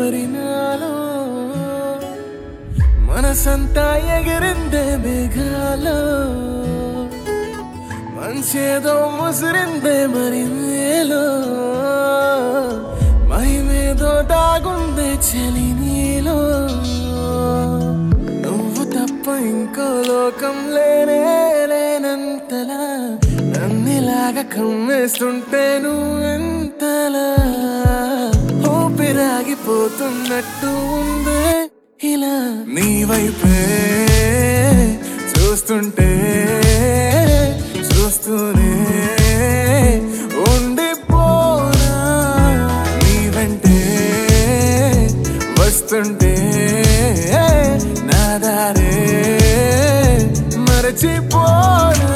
మరి నాలో మనసంతా ఎగిరిందే మేఘాలో మంచేదో ముసిరిందే మరి నేలో మహిమేదో దాగుందే చలి నీలో నువ్వు తప్ప ఇంకో లోకం లేనే లేనంతలా నన్నిలాగా కమ్మేస్తుంటే నువ్వెంతలా ఊపిరాగిపోతున్నట్టు ఉందే ఇలా నీ వైపే చూస్తుంటే చూస్తూనే ఉండిపోనా నీ వెంటే వస్తుంటే నా దారే మరచిపోనా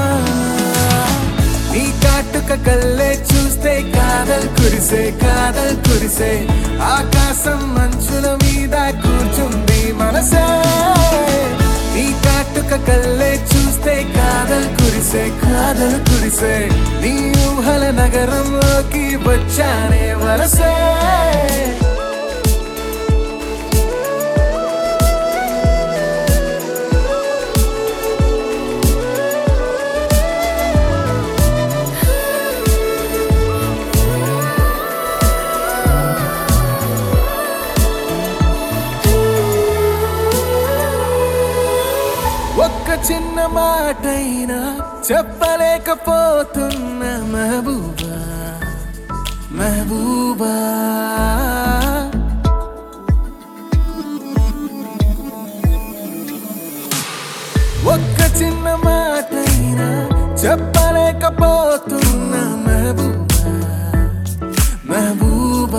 నీ కాటుక కల్లే చూస్తే కాదల్ కురిసే కాదల్ కురిసే ఆకాశం మంచుల మీద కూర్చుంది మనసే నీ కాటుక కల్లే చూస్తే కాదల్ కురిసే కాదల్ కురిసే నీ ఊహల నగరంలోకి వచ్చానే వరసే ఒక్క చిన్న మాటైనా చెప్పలేకపోతున్న మహబూబా మహబూబా ఒక్క చిన్న మాటైనా చెప్పలేకపోతున్న మహబూబా మహబూబా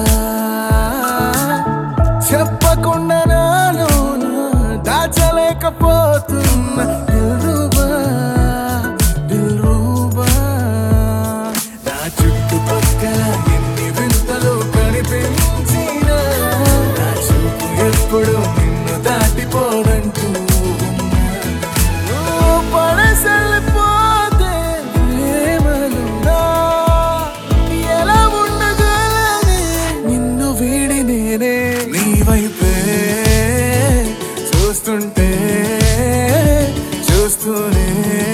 చెప్పకుండా నాలోన దాచలేకపోతున్న దిల్రుబా దిల్రుబా నా చుట్టుపక్కల ఎన్ని వింతలు కనిపించినా నా చూపు ఎప్పుడు నిన్ను దాటిపోదంటూ ఉన్నా. నువ్వు పడసెళ్ళిపోతే ప్రేమలున్నా ఎలా ఉండగలనే నిన్ను వీడి నేనే నీ వైపే చూస్తుంటే చూస్తూనే